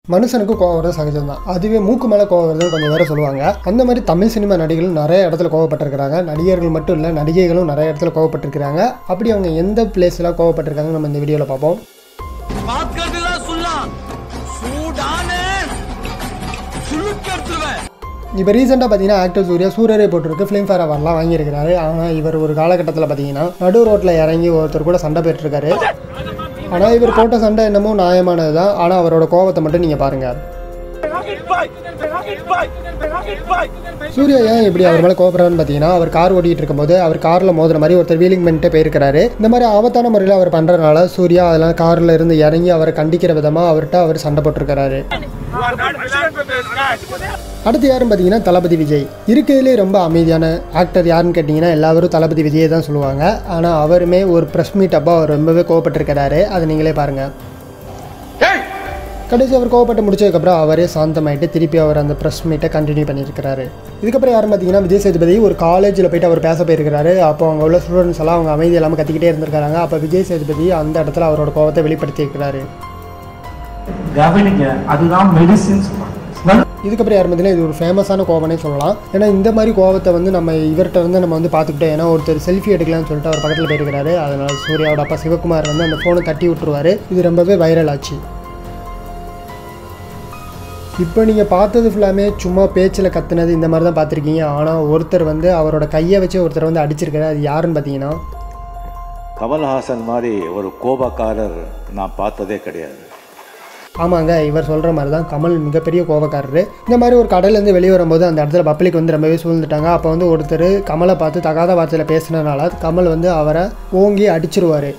மனுஷனுக்கு கோவம் வரது சகஜம் தான் அதுவே மூக்கு மேலே கோவம் வருதுன்னு கொஞ்சம் வேற சொல்லுவாங்க அந்த மாதிரி தமிழ் சினிமா நடிகர்கள் நிறைய இடத்துல கோவப்பட்டிருக்கிறாங்க நடிகர்கள் மட்டும் இல்லை நடிகைகளும் நிறைய இடத்துல கோவப்பட்டிருக்கிறாங்க அப்படி அவங்க எந்த பிளேஸில் கோவப்பட்டிருக்காங்க நம்ம இந்த வீடியோவில் பார்ப்போம் பார்க்கறதுலாம் சொல்லலாம் சூடான சுழுக்க எடுத்துருவேன் இப்போ ரீசெண்டாக பார்த்தீங்கன்னா ஆக்டர் சூர்யா சூரியரை போட்டிருக்கு ஃபிலிம் ஃபேர் அவார்ட்லாம் வாங்கியிருக்கிறாரு ஆனால் இவர் ஒரு காலகட்டத்தில் பார்த்தீங்கன்னா நடு ரோட்டில் இறங்கி ஒருத்தர் கூட சண்டை போயிட்டுருக்காரு ஆனால் இவர் போட்ட சண்டை என்னமோ நியாயமானது தான் ஆனால் அவரோட கோவத்தை மட்டும் நீங்கள் பாருங்கள் சூர்யா ஏன் இப்படி அவர் மேலே கோபப்படுறான்னு பார்த்தீங்கன்னா அவர் கார் ஓட்டிட்டு இருக்கும்போது அவர் காரில் மோதுற மாதிரி ஒருத்தர் வீலிங் பண்ணிட்டு போயிருக்கிறாரு இந்த மாதிரி ஆபத்தான முறையில் அவர் பண்ணுறதுனால சூர்யா அதெல்லாம் காரில் இருந்து இறங்கி அவரை கண்டிக்கிற விதமாக அவர்கிட்ட அவர் சண்டை போட்டிருக்கிறாரு அடுத்து யாருன்னு பார்த்தீங்கன்னா தளபதி விஜய் இருக்கிறதுலே ரொம்ப அமைதியான ஆக்டர் யாருன்னு கேட்டிங்கன்னா எல்லாரும் தளபதி விஜயை தான் சொல்லுவாங்க ஆனால் அவருமே ஒரு ப்ரெஸ் மீட் அப்போ அவர் ரொம்பவே கோவப்பட்டிருக்கிறாரு அதை நீங்களே பாருங்கள் கடைசி அவர் கோவப்பட்டு முடிச்சதுக்கப்புறம் அவரே சாந்தமாயிட்டு திருப்பி அவர் அந்த ப்ரெஸ் மீட்டை கண்டினியூ பண்ணியிருக்கிறாரு இதுக்கப்புறம் யாரும் பார்த்தீங்கன்னா விஜய் சேதுபதி ஒரு காலேஜில் போயிட்டு அவர் பேச போயிருக்கிறாரு அப்போ அவங்க உள்ள ஸ்டூடெண்ட்ஸ் எல்லாம் அவங்க அமைதி இல்லாமல் கத்திக்கிட்டே இருந்திருக்காங்க அப்போ விஜய் சேதுபதி அந்த இடத்துல அவரோட கோவத்தை வெளிப்படுத்தியிருக்கிறாரு கவனிங்க அதுதான் மெடிசின் சொல்றாங்க இதுக்கப்புறம் யார் பார்த்தீங்கன்னா இது ஒரு ஃபேமஸான கோவனே சொல்லலாம் ஏன்னா இந்த மாதிரி கோவத்தை வந்து நம்ம இவர்கிட்ட வந்து நம்ம வந்து பார்த்துக்கிட்டோம் ஏன்னா ஒருத்தர் செல்ஃபி எடுக்கலாம்னு சொல்லிட்டு அவர் பக்கத்தில் போயிருக்கிறாரு அதனால சூர்யாவோட அப்பா சிவகுமார் வந்து அந்த ஃபோனை தட்டி விட்டுருவாரு இது ரொம்பவே வைரல் ஆச்சு இப்போ நீங்கள் பார்த்தது ஃபுல்லாமே சும்மா பேச்சில் கத்துனது இந்த மாதிரி தான் பார்த்துருக்கீங்க ஆனால் ஒருத்தர் வந்து அவரோட கையை வச்சு ஒருத்தர் வந்து அடிச்சிருக்காரு அது யாருன்னு பார்த்தீங்கன்னா கமல்ஹாசன் மாதிரி ஒரு கோபக்காரர் நான் பார்த்ததே கிடையாது ஆமாங்க இவர் சொல்கிற மாதிரி தான் கமல் மிகப்பெரிய கோபக்காரரு இந்த மாதிரி ஒரு கடையிலேருந்து வெளியே வரும்போது அந்த இடத்துல பப்ளிக் வந்து ரொம்பவே சூழ்ந்துட்டாங்க அப்போ வந்து ஒருத்தர் கமலை பார்த்து தகாத வார்த்தையில் பேசினனால கமல் வந்து அவரை ஓங்கி அடிச்சிருவார்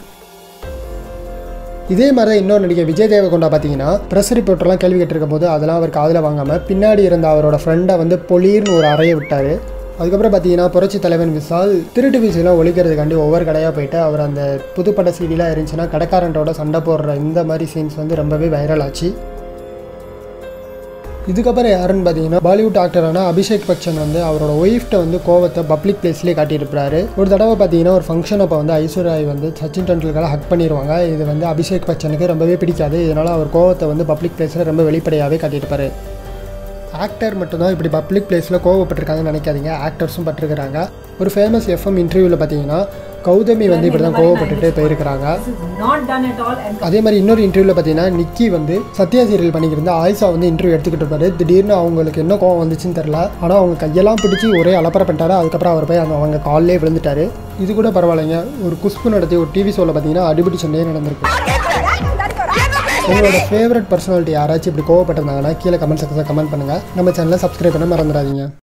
இதே மாதிரி தான் இன்னொரு நடிகை விஜய் தேவகொண்டா பார்த்தீங்கன்னா ப்ரெஸ் ரிப்போர்ட்டர்லாம் கேள்வி கேட்டிருக்கும் போது அதெல்லாம் அவர் காதில் வாங்காமல் பின்னாடி இருந்த அவரோட ஃப்ரெண்டை வந்து பொலீர்னு ஒரு அறையை விட்டார் அதுக்கப்புறம் பார்த்தீங்கன்னா புரட்சி தலைவன் விசால் திருட்டு வீசிலாம் ஒழிக்கிறதுக்காண்டி ஒவ்வொரு கடையாக போயிட்டு அவர் அந்த புதுப்பட்ட சீடிலாம் இருந்துச்சுன்னா கடைக்காரன்ட்டோட சண்டை போடுற இந்த மாதிரி சீன்ஸ் வந்து ரொம்பவே வைரல் ஆச்சு இதுக்கப்புறம் யாருன்னு பார்த்தீங்கன்னா பாலிவுட் ஆக்டரான அபிஷேக் பச்சன் வந்து அவரோட ஒய்ஃப்ட்ட வந்து கோவத்தை பப்ளிக் பிளேஸ்லேயே காட்டியிருப்பாரு ஒரு தடவை பார்த்தீங்கன்னா ஒரு ஃபங்க்ஷன் அப்போ வந்து ஐஸ்வர்யா ராய் வந்து சச்சின் டெண்டுல்கரை ஹக் பண்ணிடுவாங்க இது வந்து அபிஷேக் பச்சனுக்கு ரொம்பவே பிடிக்காது இதனால் அவர் கோவத்தை வந்து பப்ளிக் பிளேஸில் ரொம்ப வெளிப்படையாகவே காட்டியிருப்பாரு ஆக்டர் மட்டும்தான் இப்படி பப்ளிக் பிளேஸில் கோவப்பட்டிருக்காங்கன்னு நினைக்காதீங்க ஆக்டர்ஸும் பட்டிருக்கிறாங்க ஒரு ஃபேமஸ் எஃப்எம் இன்டர்வியூவில் பார்த்தீங்கன்னா கௌதமி வந்து இப்படி தான் கோவப்பட்டுட்டு போயிருக்கிறாங்க This is not done at all and அதே மாதிரி இன்னொரு இன்டர்வியூவில் பார்த்தீங்கன்னா நிக்கி வந்து சத்யா சீரியல் பண்ணிக்கிட்டு ஆயிஷா வந்து இன்டர்வியூ எடுத்துக்கிட்டு இருப்பாரு திடீர்னு அவங்களுக்கு என்ன கோவம் வந்துச்சுன்னு தெரில ஆனால் அவங்க கையெல்லாம் பிடிச்சி ஒரே அலப்பறை பண்ணிட்டாரு அதுக்கப்புறம் அவர் போய் அந்த அவங்க காலிலே விழுந்துட்டாரு இது கூட பரவாயில்லைங்க ஒரு குஷ்பு நடத்தி ஒரு டிவி ஷோவில் பார்த்தீங்கன்னா அடிபடி சண்டையே நடந்திருக்கு உங்களோட ஃபேவரட் பர்சனாலிட்டி யாராச்சும் இப்படி கோவப்பட்டிருந்தாங்கன்னா கீழே கமெண்ட் செக்ஷனில் கமெண்ட் பண்ணுங்கள் நம்ம சேனலை சப்ஸ்கிரைப் பண்ண மறந்துடாதீங்க